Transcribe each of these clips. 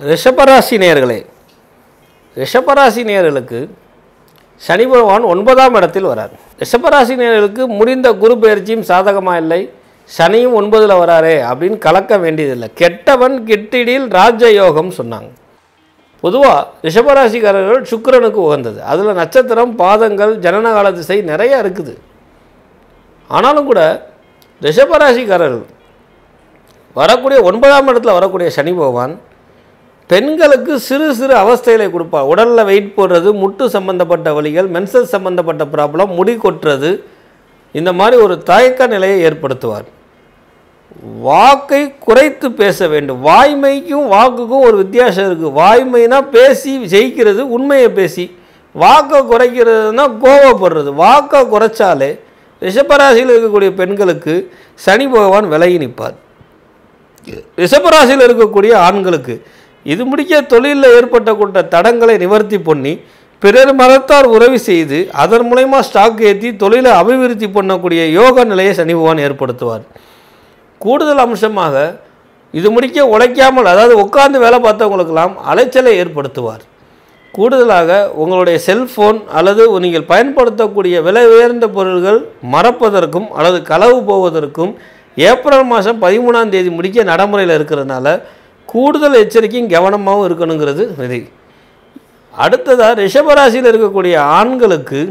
ரிஷபராசி நேயர்களே ரிஷபராசி நேயர்களுக்கு சனி பகவான் ஒன்பதாம் இடத்தில் வரார் ரிஷபராசி நேயர்களுக்கு முடிந்த குரு பயிற்சியும் சாதகமாக இல்லை சனியும் ஒன்பதில் வராரே அப்படின்னு கலக்க வேண்டியதில்லை கெட்டவன் கெட்டிடில் ராஜயோகம் சொன்னாங்க பொதுவாக ரிஷபராசிக்காரர்கள் சுக்கிரனுக்கு உகந்தது அதில் நட்சத்திரம் பாதங்கள் ஜனனகால திசை நிறைய இருக்குது ஆனாலும் கூட ரிஷபராசிக்காரர்கள் வரக்கூடிய ஒன்பதாம் இடத்துல வரக்கூடிய சனி பகவான் பெண்களுக்கு சிறு சிறு அவஸ்தைகளை கொடுப்பார் உடலில் வெயிட் போடுறது முட்டு சம்பந்தப்பட்ட வலிகள் மென்சஸ் சம்பந்தப்பட்ட ப்ராப்ளம் முடி கொட்டுறது இந்த மாதிரி ஒரு தயக்க நிலையை ஏற்படுத்துவார் வாக்கை குறைத்து பேச வேண்டும் வாய்மைக்கும் வாக்குக்கும் ஒரு வித்தியாசம் இருக்குது வாய்மைனா பேசி ஜெயிக்கிறது உண்மையை பேசி வாக்கை குறைக்கிறதுனா கோவப்படுறது வாக்கை குறைச்சாலே ரிஷபராசியில் இருக்கக்கூடிய பெண்களுக்கு சனி பகவான் விலகி நிற்பார் ரிஷபராசியில் இருக்கக்கூடிய ஆண்களுக்கு இது முடிக்க தொழிலில் ஏற்பட்ட கொண்ட தடங்களை நிவர்த்தி பண்ணி பிறர் மதத்தார் உதவி செய்து அதன் மூலயமா ஸ்டாக் ஏற்றி தொழிலை அபிவிருத்தி பண்ணக்கூடிய யோக நிலையை சனி பகவான் ஏற்படுத்துவார் கூடுதல் அம்சமாக இது முடிக்க உழைக்காமல் அதாவது உட்கார்ந்து வேலை பார்த்தவங்களுக்கெல்லாம் அலைச்சலை ஏற்படுத்துவார் கூடுதலாக உங்களுடைய செல்ஃபோன் அல்லது நீங்கள் பயன்படுத்தக்கூடிய விலை உயர்ந்த பொருள்கள் மறப்பதற்கும் அல்லது களவு போவதற்கும் ஏப்ரல் மாதம் பதிமூணாம் தேதி முடிக்க நடைமுறையில் இருக்கிறதுனால கூடுதல் எச்சரிக்கையும் கவனமாகவும் இருக்கணுங்கிறது விதி அடுத்ததாக ரிஷபராசியில் இருக்கக்கூடிய ஆண்களுக்கு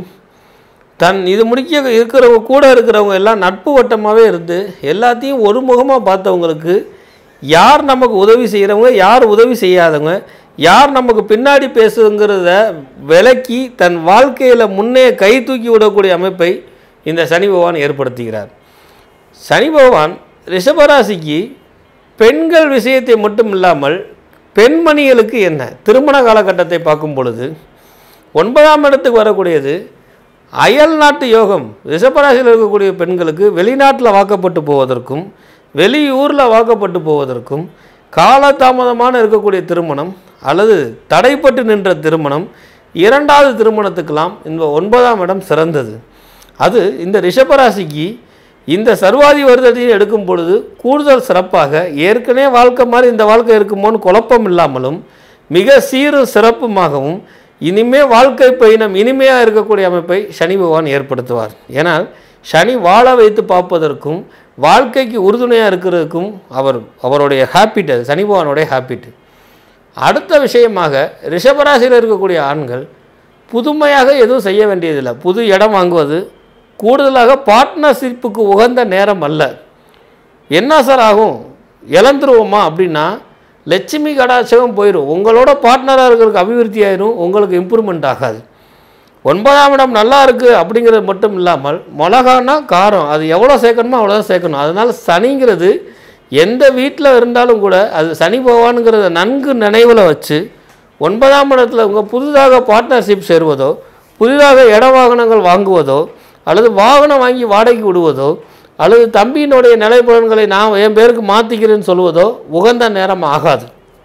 தன் இது முடிக்க இருக்கிறவங்க கூட இருக்கிறவங்க எல்லாம் நட்பு வட்டமாகவே இருந்து எல்லாத்தையும் ஒருமுகமாக பார்த்தவங்களுக்கு யார் நமக்கு உதவி செய்கிறவங்க யார் உதவி செய்யாதவங்க யார் நமக்கு பின்னாடி பேசுங்கிறத விலக்கி தன் வாழ்க்கையில் முன்னே கை தூக்கி விடக்கூடிய அமைப்பை இந்த சனி பகவான் ஏற்படுத்துகிறார் சனி பகவான் ரிஷபராசிக்கு பெண்கள் விஷயத்தை மட்டும் இல்லாமல் பெண்மணிகளுக்கு என்ன திருமண காலகட்டத்தை பார்க்கும் பொழுது ஒன்பதாம் இடத்துக்கு வரக்கூடியது அயல் நாட்டு யோகம் ரிஷபராசியில் இருக்கக்கூடிய பெண்களுக்கு வெளிநாட்டில் வாக்கப்பட்டு போவதற்கும் வெளியூரில் வாக்கப்பட்டு போவதற்கும் காலதாமதமான இருக்கக்கூடிய திருமணம் அல்லது தடைப்பட்டு நின்ற திருமணம் இரண்டாவது திருமணத்துக்கெல்லாம் இந்த ஒன்பதாம் இடம் சிறந்தது அது இந்த ரிஷபராசிக்கு இந்த சர்வாதி வருடத்தையும் எடுக்கும் பொழுது கூடுதல் சிறப்பாக ஏற்கனவே வாழ்க்கை மாதிரி இந்த வாழ்க்கை இருக்குமோன்னு குழப்பம் இல்லாமலும் மிக சீரும் சிறப்புமாகவும் இனிமே வாழ்க்கை பயணம் இனிமையாக இருக்கக்கூடிய அமைப்பை சனி பகவான் ஏற்படுத்துவார் ஏனால் சனி வாழ வைத்து பார்ப்பதற்கும் வாழ்க்கைக்கு உறுதுணையாக இருக்கிறதுக்கும் அவர் அவருடைய ஹாபிட் அது சனி பகவானுடைய ஹாபிட் அடுத்த விஷயமாக ரிஷபராசியில் இருக்கக்கூடிய ஆண்கள் புதுமையாக எதுவும் செய்ய வேண்டியதில்லை புது இடம் வாங்குவது கூடுதலாக பார்ட்னர்ஷிப்புக்கு உகந்த நேரம் அல்ல என்ன சார் ஆகும் இழந்துருவோமா அப்படின்னா லட்சுமி கடாட்சகம் போயிடும் உங்களோட பார்ட்னராக இருக்கிறதுக்கு அபிவிருத்தி ஆயிரும் உங்களுக்கு இம்ப்ரூவ்மெண்ட் ஆகாது ஒன்பதாம் இடம் நல்லா இருக்குது அப்படிங்கிறது மட்டும் இல்லாமல் மிளகானா காரம் அது எவ்வளோ சேர்க்கணுமோ அவ்வளோதான் சேர்க்கணும் அதனால் சனிங்கிறது எந்த வீட்டில் இருந்தாலும் கூட அது சனி பகவானுங்கிறத நன்கு நினைவில் வச்சு ஒன்பதாம் இடத்துல உங்கள் புதிதாக பார்ட்னர்ஷிப் சேருவதோ புதிதாக இட வாகனங்கள் வாங்குவதோ அல்லது வாகனம் வாங்கி வாடகைக்கு விடுவதோ அல்லது தம்பியினுடைய நிலைப்புலன்களை நான் என் பேருக்கு மாற்றிக்கிறேன்னு சொல்வதோ உகந்த நேரம் ஆகாது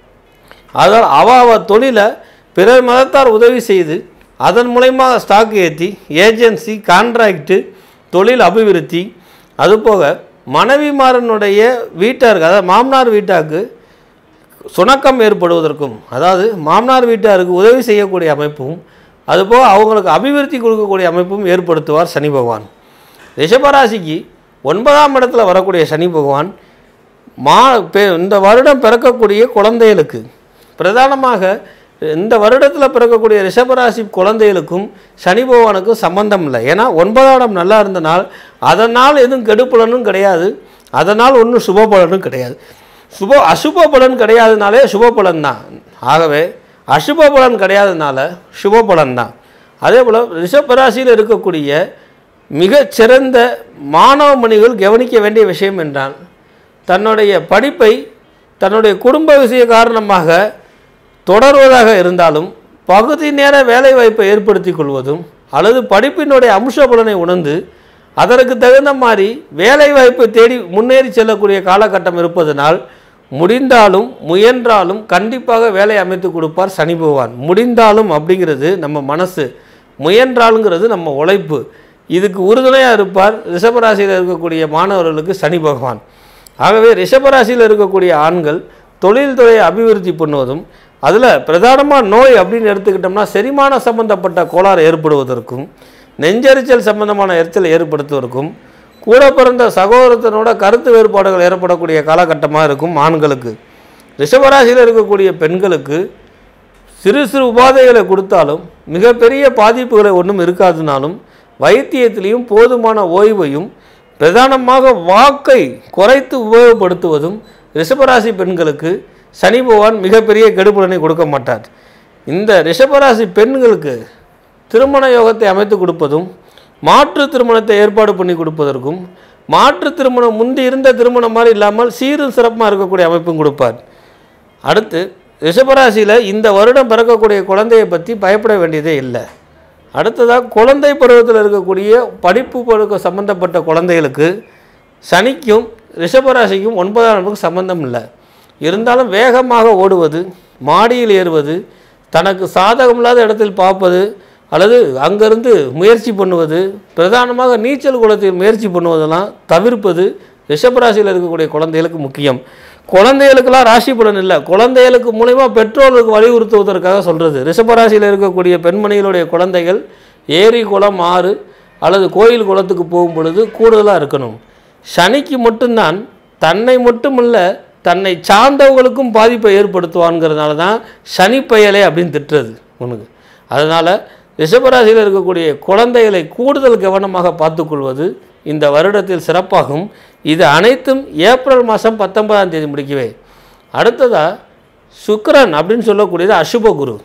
அதால் அவ அவ தொழிலை பிறர் மதத்தார் உதவி செய்து அதன் மூலயமா ஸ்டாக் ஏற்றி ஏஜென்சி கான்ட்ராக்டு தொழில் அபிவிருத்தி அதுபோக மனைவிமாரனுடைய வீட்டாருக்கு அதாவது மாமனார் வீட்டாருக்கு சுணக்கம் ஏற்படுவதற்கும் அதாவது மாமனார் வீட்டாருக்கு உதவி செய்யக்கூடிய அமைப்பும் அதுபோக அவங்களுக்கு அபிவிருத்தி கொடுக்கக்கூடிய அமைப்பும் ஏற்படுத்துவார் சனி பகவான் ரிஷபராசிக்கு ஒன்பதாம் இடத்துல வரக்கூடிய சனி பகவான் மா பெ- இந்த வருடம் பிறக்கக்கூடிய குழந்தைகளுக்கு பிரதானமாக இந்த வருடத்தில் பிறக்கக்கூடிய ரிஷபராசி குழந்தைகளுக்கும் சனி பகவானுக்கும் சம்பந்தம் இல்லை ஏன்னா ஒன்பதாம் இடம் நல்லா இருந்தனால் அதனால் எதுவும் கெடுப்பலனும் கிடையாது அதனால் ஒன்றும் சுப பலனும் கிடையாது சுப அசுப பலன் கிடையாதுனாலே சுப பலன் தான் ஆகவே அசுப பலன் கிடையாதனால சுப பலன் தான் அதே போல் ரிஷபராசியில் இருக்கக்கூடிய மிகச் சிறந்த மாணவ மணிகள் கவனிக்க வேண்டிய விஷயம் என்றால் தன்னுடைய படிப்பை தன்னுடைய குடும்ப விஷய காரணமாக தொடர்வதாக இருந்தாலும் பகுதி நேர வேலைவாய்ப்பை ஏற்படுத்தி கொள்வதும் அல்லது படிப்பினுடைய அம்ச பலனை உணர்ந்து அதற்கு தகுந்த மாதிரி வேலைவாய்ப்பை தேடி முன்னேறி செல்லக்கூடிய காலகட்டம் இருப்பதனால் முடிந்தாலும் முயன்றாலும் கண்டிப்பாக வேலை அமைத்து கொடுப்பார் சனி பகவான் முடிந்தாலும் அப்படிங்கிறது நம்ம மனசு முயன்றாலுங்கிறது நம்ம உழைப்பு இதுக்கு உறுதுணையாக இருப்பார் ரிஷபராசியில் இருக்கக்கூடிய மாணவர்களுக்கு சனி பகவான் ஆகவே ரிஷபராசியில் இருக்கக்கூடிய ஆண்கள் தொழில்துறையை அபிவிருத்தி பண்ணுவதும் அதில் பிரதானமாக நோய் அப்படின்னு எடுத்துக்கிட்டோம்னா செரிமான சம்பந்தப்பட்ட கோளாறு ஏற்படுவதற்கும் நெஞ்செரிச்சல் சம்பந்தமான எரிச்சல் ஏற்படுத்துவதற்கும் கூட பிறந்த சகோதரத்தினோட கருத்து வேறுபாடுகள் ஏற்படக்கூடிய காலகட்டமாக இருக்கும் ஆண்களுக்கு ரிஷபராசியில் இருக்கக்கூடிய பெண்களுக்கு சிறு சிறு உபாதைகளை கொடுத்தாலும் மிகப்பெரிய பாதிப்புகளை ஒன்றும் இருக்காதுனாலும் வைத்தியத்திலையும் போதுமான ஓய்வையும் பிரதானமாக வாக்கை குறைத்து உபயோகப்படுத்துவதும் ரிஷபராசி பெண்களுக்கு சனி பகவான் மிகப்பெரிய கெடுபலனை கொடுக்க மாட்டார் இந்த ரிஷபராசி பெண்களுக்கு திருமண யோகத்தை அமைத்து கொடுப்பதும் மாற்று திருமணத்தை ஏற்பாடு பண்ணி கொடுப்பதற்கும் மாற்று திருமணம் முந்தி இருந்த திருமணம் மாதிரி இல்லாமல் சீரும் சிறப்பாக இருக்கக்கூடிய அமைப்பும் கொடுப்பார் அடுத்து ரிஷபராசியில் இந்த வருடம் பிறக்கக்கூடிய குழந்தையை பற்றி பயப்பட வேண்டியதே இல்லை அடுத்ததாக குழந்தை பருவத்தில் இருக்கக்கூடிய படிப்பு பருவ சம்பந்தப்பட்ட குழந்தைகளுக்கு சனிக்கும் ரிஷபராசிக்கும் ஒன்பதாம் இடத்துக்கும் சம்பந்தம் இல்லை இருந்தாலும் வேகமாக ஓடுவது மாடியில் ஏறுவது தனக்கு சாதகமில்லாத இடத்தில் பார்ப்பது அல்லது அங்கிருந்து முயற்சி பண்ணுவது பிரதானமாக நீச்சல் குளத்தில் முயற்சி பண்ணுவதெல்லாம் தவிர்ப்பது ரிஷபராசியில் இருக்கக்கூடிய குழந்தைகளுக்கு முக்கியம் குழந்தைகளுக்கெல்லாம் ராசி பலன் இல்லை குழந்தைகளுக்கு மூலயமா பெற்றோர்களுக்கு வலியுறுத்துவதற்காக சொல்கிறது ரிஷபராசியில் இருக்கக்கூடிய பெண்மணிகளுடைய குழந்தைகள் ஏரி குளம் ஆறு அல்லது கோயில் குளத்துக்கு போகும் பொழுது கூடுதலாக இருக்கணும் சனிக்கு மட்டும்தான் தன்னை மட்டுமல்ல தன்னை சார்ந்தவங்களுக்கும் பாதிப்பை ஏற்படுத்துவான்ங்கிறதுனால தான் சனி பயலே அப்படின்னு திட்டுறது உனக்கு அதனால் ரிஷபராசியில் இருக்கக்கூடிய குழந்தைகளை கூடுதல் கவனமாக பார்த்துக்கொள்வது இந்த வருடத்தில் சிறப்பாகும் இது அனைத்தும் ஏப்ரல் மாதம் பத்தொன்பதாம் தேதி முடிக்கவே அடுத்ததாக சுக்கிரன் அப்படின்னு சொல்லக்கூடியது அசுபகுரு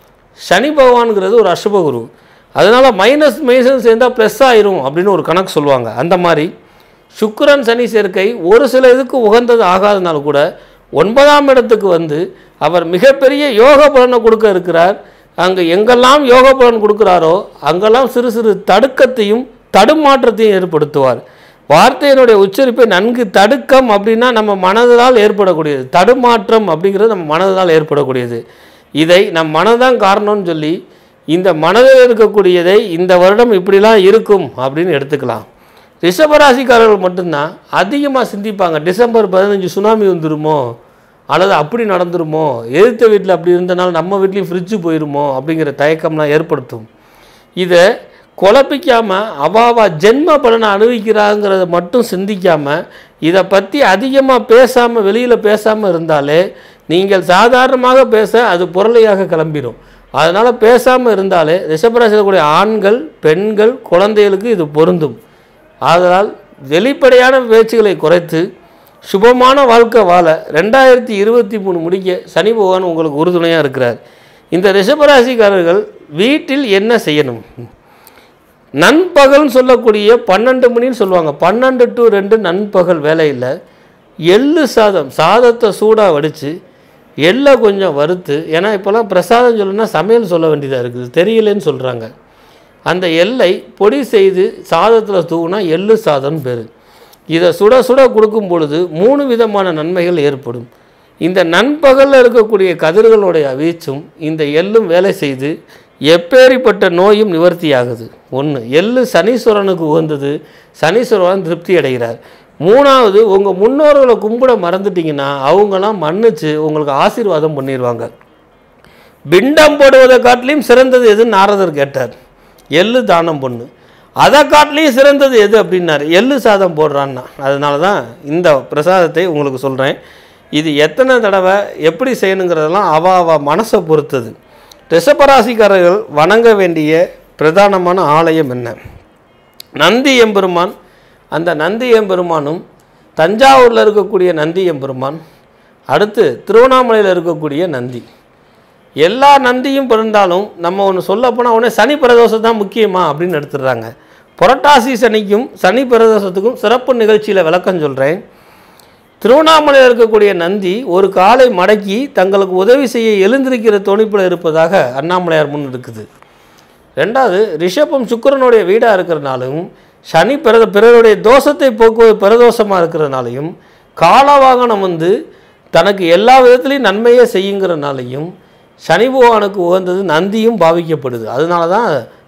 சனி பகவான்கிறது ஒரு அசுபகுரு அதனால் மைனஸ் மைனஸ் சேர்ந்தால் ப்ளஸ் ஆயிரும் அப்படின்னு ஒரு கணக்கு சொல்லுவாங்க அந்த மாதிரி சுக்கிரன் சனி சேர்க்கை ஒரு சில இதுக்கு உகந்தது ஆகாதனால கூட ஒன்பதாம் இடத்துக்கு வந்து அவர் மிகப்பெரிய யோக பலனை கொடுக்க இருக்கிறார் அங்கே எங்கெல்லாம் யோக பலன் கொடுக்குறாரோ அங்கெல்லாம் சிறு சிறு தடுக்கத்தையும் தடுமாற்றத்தையும் ஏற்படுத்துவார் வார்த்தையினுடைய உச்சரிப்பை நன்கு தடுக்கம் அப்படின்னா நம்ம மனதால் ஏற்படக்கூடியது தடுமாற்றம் அப்படிங்கிறது நம்ம மனதால் ஏற்படக்கூடியது இதை நம் மனதான் காரணம்னு சொல்லி இந்த மனதில் இருக்கக்கூடியதை இந்த வருடம் இப்படிலாம் இருக்கும் அப்படின்னு எடுத்துக்கலாம் ரிஷபராசிக்காரர்கள் மட்டும்தான் அதிகமாக சிந்திப்பாங்க டிசம்பர் பதினஞ்சு சுனாமி வந்துருமோ அல்லது அப்படி நடந்துருமோ எதிர்த்த வீட்டில் அப்படி இருந்தனால நம்ம வீட்லேயும் ஃப்ரிட்ஜு போயிருமோ அப்படிங்கிற தயக்கம்லாம் ஏற்படுத்தும் இதை குழப்பிக்காமல் அவாவா ஜென்ம பலனை அனுபவிக்கிறாங்கிறத மட்டும் சிந்திக்காமல் இதை பற்றி அதிகமாக பேசாமல் வெளியில் பேசாமல் இருந்தாலே நீங்கள் சாதாரணமாக பேச அது பொருளையாக கிளம்பிடும் அதனால் பேசாமல் இருந்தாலே ரிஷபராசியில் கூடிய ஆண்கள் பெண்கள் குழந்தைகளுக்கு இது பொருந்தும் ஆதலால் வெளிப்படையான பேச்சுகளை குறைத்து சுபமான வாழ்க்கை வாழ ரெண்டாயிரத்தி இருபத்தி மூணு முடிக்க சனி பகவான் உங்களுக்கு உறுதுணையாக இருக்கிறார் இந்த ரிஷபராசிக்காரர்கள் வீட்டில் என்ன செய்யணும் நண்பகல்னு சொல்லக்கூடிய பன்னெண்டு மணின்னு சொல்லுவாங்க பன்னெண்டு டு ரெண்டு நண்பகல் வேலையில் எள்ளு சாதம் சாதத்தை சூடாக வடித்து எள்ளை கொஞ்சம் வறுத்து ஏன்னா இப்போல்லாம் பிரசாதம் சொல்லணும்னா சமையல் சொல்ல வேண்டியதாக இருக்குது தெரியலன்னு சொல்கிறாங்க அந்த எள்ளை பொடி செய்து சாதத்தில் தூவுனா எள்ளு சாதம்னு பேர் இதை சுட சுட கொடுக்கும் பொழுது மூணு விதமான நன்மைகள் ஏற்படும் இந்த நண்பகலில் இருக்கக்கூடிய கதிர்களுடைய வீச்சும் இந்த எள்ளும் வேலை செய்து எப்பேறிப்பட்ட நோயும் நிவர்த்தியாகுது ஒன்று எள்ளு சனீஸ்வரனுக்கு உகந்தது சனீஸ்வரன் திருப்தி அடைகிறார் மூணாவது உங்கள் முன்னோர்களை கும்பிட மறந்துட்டீங்கன்னா அவங்களாம் மன்னிச்சு உங்களுக்கு ஆசீர்வாதம் பண்ணிடுவாங்க பிண்டம் போடுவதை காட்டிலையும் சிறந்தது எதுன்னு நாரதர் கேட்டார் எள்ளு தானம் பொண்ணு அதை காட்டிலையும் சிறந்தது எது அப்படின்னாரு எள்ளு சாதம் போடுறான்னா அதனால தான் இந்த பிரசாதத்தை உங்களுக்கு சொல்கிறேன் இது எத்தனை தடவை எப்படி செய்யணுங்கிறதெல்லாம் அவ அவ மனசை பொறுத்தது ரிஷபராசிக்காரர்கள் வணங்க வேண்டிய பிரதானமான ஆலயம் என்ன நந்தி எம்பெருமான் அந்த நந்தி எம்பெருமானும் தஞ்சாவூரில் இருக்கக்கூடிய நந்தி எம்பெருமான் அடுத்து திருவண்ணாமலையில் இருக்கக்கூடிய நந்தி எல்லா நந்தியும் பிறந்தாலும் நம்ம ஒன்று சொல்ல போனால் உடனே சனி பிரதோஷம் தான் முக்கியமா அப்படின்னு எடுத்துடுறாங்க புரட்டாசி சனிக்கும் சனி பிரதோஷத்துக்கும் சிறப்பு நிகழ்ச்சியில் விளக்கம் சொல்கிறேன் திருவண்ணாமலையில் இருக்கக்கூடிய நந்தி ஒரு காலை மடக்கி தங்களுக்கு உதவி செய்ய எழுந்திருக்கிற துணிப்பில் இருப்பதாக அண்ணாமலையார் முன் இருக்குது ரெண்டாவது ரிஷபம் சுக்கிரனுடைய வீடாக இருக்கிறனாலும் சனி பிற பிறருடைய தோஷத்தை போக்குவது பிரதோஷமாக இருக்கிறதுனாலையும் காலவாகனம் வந்து தனக்கு எல்லா விதத்துலையும் நன்மையே செய்யுங்கிறனாலையும் சனி பகவானுக்கு உகந்தது நந்தியும் பாவிக்கப்படுது அதனால தான்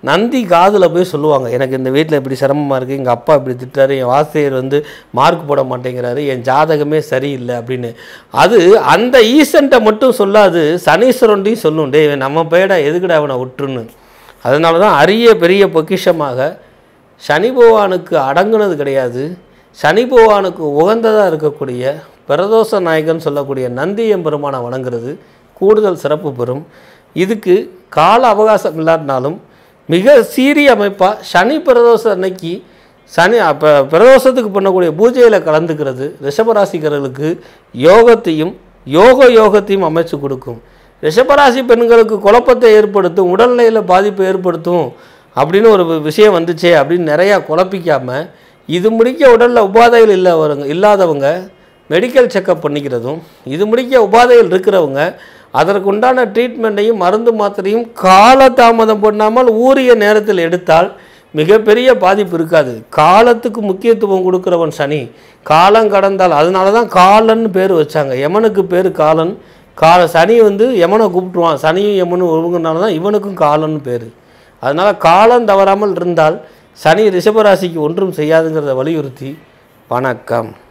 நந்தி காதில் போய் சொல்லுவாங்க எனக்கு இந்த வீட்டில் இப்படி சிரமமாக இருக்குது எங்கள் அப்பா இப்படி திட்டுறாரு என் வாசிரியர் வந்து மார்க் போட மாட்டேங்கிறாரு என் ஜாதகமே சரியில்லை அப்படின்னு அது அந்த ஈசன்ட்ட மட்டும் சொல்லாது சனீஸ்வரன்ட்டையும் சொல்லும் டேய் இவன் நம்ம பேடா எதுக்குடா அவனை விட்டுருன்னு அதனால தான் அரிய பெரிய பொக்கிஷமாக சனி பகவானுக்கு அடங்குனது கிடையாது சனி பகவானுக்கு உகந்ததாக இருக்கக்கூடிய பிரதோஷ நாயகன் சொல்லக்கூடிய நந்தி எம்பெருமானை வணங்குறது கூடுதல் சிறப்பு பெறும் இதுக்கு கால அவகாசம் இல்லாட்டினாலும் மிக சீரிய அமைப்பாக சனி பிரதோஷ அன்னைக்கு சனி அப்போ பிரதோஷத்துக்கு பண்ணக்கூடிய பூஜையில் கலந்துக்கிறது ரிஷபராசிக்காரர்களுக்கு யோகத்தையும் யோக யோகத்தையும் அமைச்சு கொடுக்கும் ரிஷபராசி பெண்களுக்கு குழப்பத்தை ஏற்படுத்தும் உடல்நிலையில் பாதிப்பை ஏற்படுத்தும் அப்படின்னு ஒரு விஷயம் வந்துச்சே அப்படின்னு நிறையா குழப்பிக்காம இது முடிக்க உடலில் உபாதைகள் இல்லவங்க இல்லாதவங்க மெடிக்கல் செக்கப் பண்ணிக்கிறதும் இது முடிக்க உபாதைகள் இருக்கிறவங்க அதற்குண்டான ட்ரீட்மெண்ட்டையும் மருந்து மாத்திரையும் காலதாமதம் பண்ணாமல் ஊரிய நேரத்தில் எடுத்தால் மிகப்பெரிய பாதிப்பு இருக்காது காலத்துக்கு முக்கியத்துவம் கொடுக்குறவன் சனி காலம் கடந்தால் அதனால தான் காலன்னு பேர் வச்சாங்க யமனுக்கு பேர் காலன் கால சனி வந்து யமனை கூப்பிட்டுருவான் சனியும் யமனும் ஒழுங்குனால தான் இவனுக்கும் காலன்னு பேர் அதனால் காலம் தவறாமல் இருந்தால் சனி ரிஷபராசிக்கு ஒன்றும் செய்யாதுங்கிறத வலியுறுத்தி வணக்கம்